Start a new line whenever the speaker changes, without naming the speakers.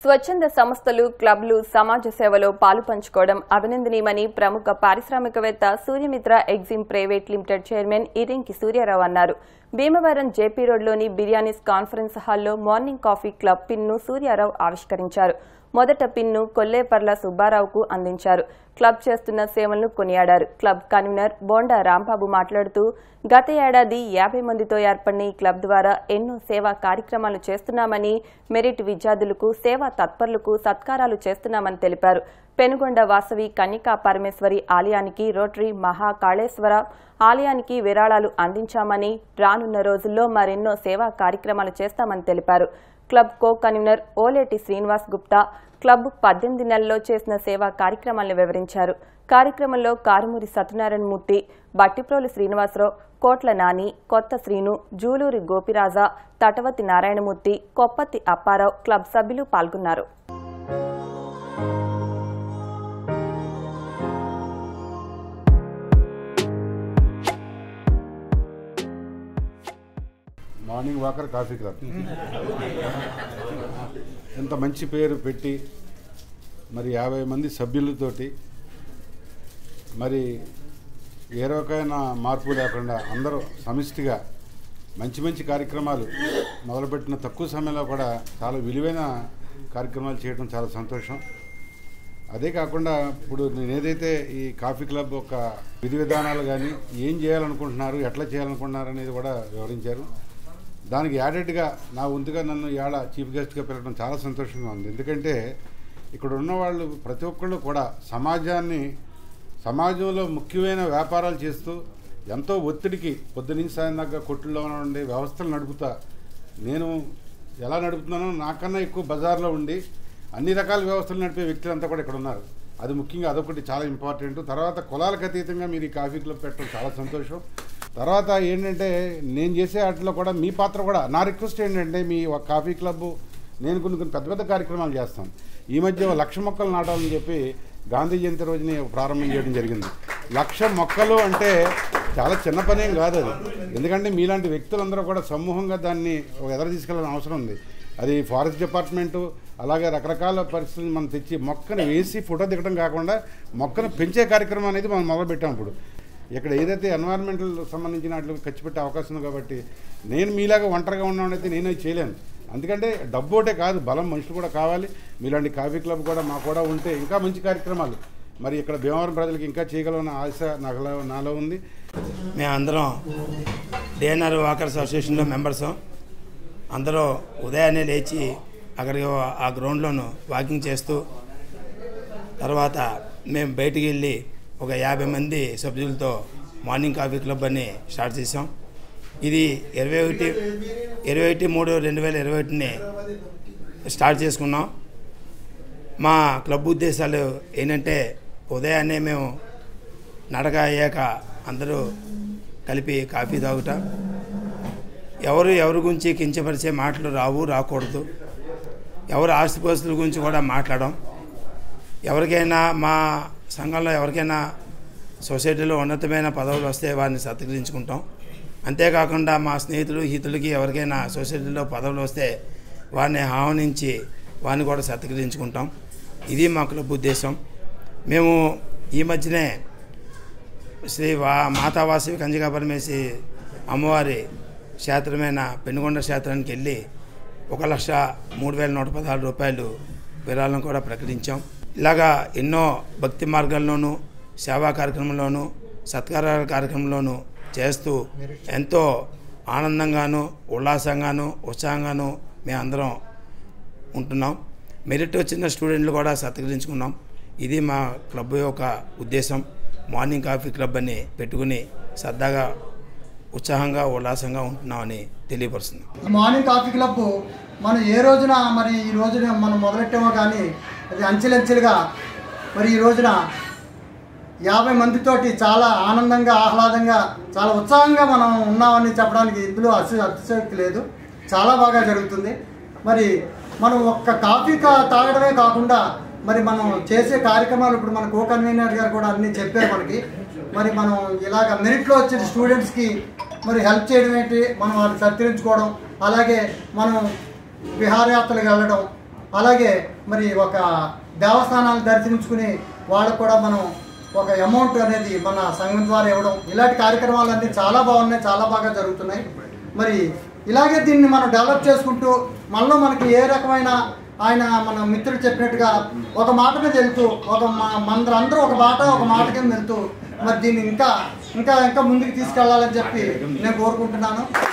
స్వచ్ఛంద సంస్థలు క్లబ్లు సమాజ సేవలో పాలు పంచుకోవడం అభినందనీయమని ప్రముఖ పారిశ్రామికవేత్త Suryamitra Exim private limited chairman Irinki Suryarao అన్నారు భీమవరం జేపీ రోడ్లోని బిర్యానీస్ కాన్ఫరెన్స్ హాల్లో morning coffee club pin Suryarao ఆవిష్కరించారు మొదట పిన్ను కొల్లేపర్ల సుబ్బారావుకు అందించారు క్లబ్ చేస్తున్న సేవలను కొనియాడారు క్లబ్ కన్వీనర్ బోండా రాంబాబు మాట్లాడుతూ గత ఏడాది యాభై మందితో ఏర్పడిన ఈ క్లబ్ ద్వారా ఎన్నో సేవా కార్యక్రమాలు చేస్తున్నామని మెరిట్ విద్యార్థులకు సేవా తత్పరులకు సత్కారాలు చేస్తున్నామని తెలిపారు పెనుగొండ వాసవి కన్యకా పరమేశ్వరి ఆలయానికి రోటరీ మహాకాళేశ్వర ఆలయానికి విరాళాలు అందించామని రానున్న రోజుల్లో మరెన్నో సేవా కార్యక్రమాలు చేస్తామని తెలిపారు club co convener Oleti Srinivas Gupta club పద్దెనిమిది నెలల్లో చేసిన సేవా కార్యక్రమాలను వివరించారు కార్యక్రమంలో కారుమూరి సత్యనారాయణమూర్తి బట్టిప్రోలు శ్రీనివాసరావు కోట్ల నాని కొత్త శ్రీను జూలూరి గోపిరాజా తటవతి నారాయణమూర్తి కొప్పతి అప్పారావు క్లబ్ సభ్యులు పాల్గొన్నారు
మార్నింగ్ వాకర్ కాఫీ క్లబ్ ఇంత మంచి పేరు పెట్టి మరి యాభై మంది సభ్యులతోటి మరి ఏ రకమైన మార్పు లేకుండా అందరూ సమిష్టిగా మంచి మంచి కార్యక్రమాలు మొదలుపెట్టిన తక్కువ సమయంలో కూడా చాలా విలువైన కార్యక్రమాలు చేయడం చాలా సంతోషం అదే కాకుండా ఇప్పుడు నేను ఏదైతే ఈ కాఫీ క్లబ్ ఒక విధి విధానాలు కానీ ఏం చేయాలనుకుంటున్నారు ఎట్లా చేయాలనుకుంటున్నారు అనేది కూడా వివరించారు దానికి యాడెడ్గా నా వంతుగా నన్ను ఇవాళ చీఫ్ గెస్ట్గా పిలవడం చాలా సంతోషంగా ఉంది ఎందుకంటే ఇక్కడ ఉన్న వాళ్ళు ప్రతి ఒక్కళ్ళు కూడా సమాజాన్ని సమాజంలో ముఖ్యమైన వ్యాపారాలు చేస్తూ ఎంతో ఒత్తిడికి పొద్దునుంచి సాయం దాకా కొట్టుల్లో ఉండే వ్యవస్థలు నడుపుతా నేను ఎలా నడుపుతున్నానో నాకన్నా ఎక్కువ బజార్లో ఉండి అన్ని రకాల వ్యవస్థలు నడిపే వ్యక్తులంతా కూడా ఇక్కడ ఉన్నారు అది ముఖ్యంగా అదొకటి చాలా ఇంపార్టెంట్ తర్వాత కులాలకు అతీతంగా మీరు ఈ కాఫీ క్లబ్ పెట్టడం చాలా సంతోషం తర్వాత ఏంటంటే నేను చేసే వాటిలో కూడా మీ పాత్ర కూడా నా రిక్వెస్ట్ ఏంటంటే మీ ఒక కాఫీ క్లబ్ నేను కొన్ని కొన్ని పెద్ద పెద్ద కార్యక్రమాలు చేస్తాను ఈ మధ్య ఓ లక్ష మొక్కలు నాటాలని చెప్పి గాంధీ జయంతి రోజుని ప్రారంభం చేయడం జరిగింది లక్ష మొక్కలు అంటే చాలా చిన్న పనేం కాదు అది ఎందుకంటే మీలాంటి వ్యక్తులందరూ కూడా సమూహంగా దాన్ని ఒక ఎదర తీసుకెళ్ళాల్సిన అవసరం ఉంది అది ఫారెస్ట్ డిపార్ట్మెంటు అలాగే రకరకాల పరిస్థితులు మనం తెచ్చి మొక్కను వేసి ఫోటో దిగడం కాకుండా మొక్కను పెంచే కార్యక్రమం అనేది మనం మొదలుపెట్టాం ఇప్పుడు ఇక్కడ ఏదైతే ఎన్వైర్న్మెంటల్ సంబంధించిన వాటికి ఖర్చు పెట్టే అవకాశం ఉంది కాబట్టి నేను మీలాగా ఒంటరిగా ఉన్నానైతే నేను అది చేయలేను ఎందుకంటే డబ్బు ఒకటే కాదు బలం మనుషులు కూడా కావాలి మీలాంటి కాఫీ క్లబ్ కూడా మాకు కూడా ఉంటే ఇంకా మంచి కార్యక్రమాలు మరి ఇక్కడ భీమవరం ప్రజలకు ఇంకా చేయగలమన్న ఆశ నాలో నాలో ఉంది
మేమందరం డిఎన్ఆర్ వాకర్స్ అసోసియేషన్లో మెంబర్స్ అందరూ ఉదయాన్నే లేచి అక్కడికి ఆ గ్రౌండ్లోను వాకింగ్ చేస్తూ తర్వాత మేము బయటికి వెళ్ళి ఒక యాభై మంది సభ్యులతో మార్నింగ్ కాఫీ క్లబ్ అని స్టార్ట్ చేసాం ఇది ఇరవై ఒకటి ఇరవై ఒకటి మూడు రెండు వేల ఇరవై ఒకటిని స్టార్ట్ చేసుకున్నాం మా క్లబ్ ఉద్దేశాలు ఏంటంటే ఉదయాన్నే మేము నడక అయ్యాక అందరూ కలిపి కాఫీ తాగుట ఎవరు ఎవరి గురించి కించపరిచే మాటలు రావు రాకూడదు ఎవరు ఆస్తిపాస్తుల గురించి కూడా మాట్లాడడం ఎవరికైనా మా సంఘంలో ఎవరికైనా సొసైటీలో ఉన్నతమైన పదవులు వస్తే వారిని సత్కరించుకుంటాం అంతేకాకుండా మా స్నేహితులు హితులకి ఎవరికైనా సొసైటీలో పదవులు వస్తే వారిని ఆహ్వానించి వారిని కూడా సత్కరించుకుంటాం ఇది మా క్లబ్ ఉద్దేశం మేము ఈ మధ్యనే శ్రీ వా మాతావాసవి కంజికా పరమేసి అమ్మవారి క్షేత్రమైన పెనుగొండ క్షేత్రానికి వెళ్ళి ఒక లక్ష మూడు వేల నూట పదహారు రూపాయలు విరాళం కూడా ప్రకటించాం ఇలాగా ఎన్నో భక్తి మార్గాల్లోనూ సేవా కార్యక్రమంలోనూ సత్కారాల కార్యక్రమంలోనూ చేస్తూ ఎంతో ఆనందంగాను ఉల్లాసంగాను ఉత్సాహంగాను మేమందరం ఉంటున్నాం మెరిట్ వచ్చిన స్టూడెంట్లు కూడా సత్కరించుకున్నాం ఇది మా క్లబ్ యొక్క ఉద్దేశం మార్నింగ్ కాఫీ క్లబ్ అని పెట్టుకుని సరదాగా ఉత్సాహంగా ఉల్లాసంగా ఉంటున్నామని తెలియపరుస్తున్నాం
ఈ మార్నింగ్ కాఫీ క్లబ్ మనం ఏ రోజున మరి ఈ రోజున మనం మొదలెట్టామో కానీ అది అంచెలంచెలుగా మరి ఈ రోజున యాభై మందితోటి చాలా ఆనందంగా ఆహ్లాదంగా చాలా ఉత్సాహంగా మనం ఉన్నామని చెప్పడానికి ఇందులో అతి అతిశక్తి లేదు చాలా బాగా జరుగుతుంది మరి మనం ఒక్క కాఫీ కా తాగడమే కాకుండా మరి మనం చేసే కార్యక్రమాలు ఇప్పుడు మన కో కన్వీనర్ గారు కూడా అన్నీ చెప్పారు మనకి మరి మనం ఇలాగ మెరిట్లో వచ్చిన స్టూడెంట్స్కి మరి హెల్ప్ చేయడం ఏంటి మనం వాళ్ళని సత్కరించుకోవడం అలాగే మనం విహారయాత్రలకు వెళ్ళడం అలాగే మరి ఒక దేవస్థానాలు దర్శించుకుని వాళ్ళకు కూడా మనం ఒక అమౌంట్ అనేది మన సంఘం ద్వారా ఇవ్వడం ఇలాంటి కార్యక్రమాలన్నీ చాలా బాగున్నాయి చాలా బాగా జరుగుతున్నాయి మరి ఇలాగే దీన్ని మనం డెవలప్ చేసుకుంటూ మనలో మనకి ఏ రకమైన ఆయన మన మిత్రుడు చెప్పినట్టుగా ఒక మాట మీద వెళ్తూ ఒక మ- మనందరూ ఒక మాట ఒక మాట కింద వెళ్తూ మరి దీన్ని ఇంకా ఇంకా ఇంకా ముందుకు తీసుకెళ్లాలని చెప్పి నేను కోరుకుంటున్నాను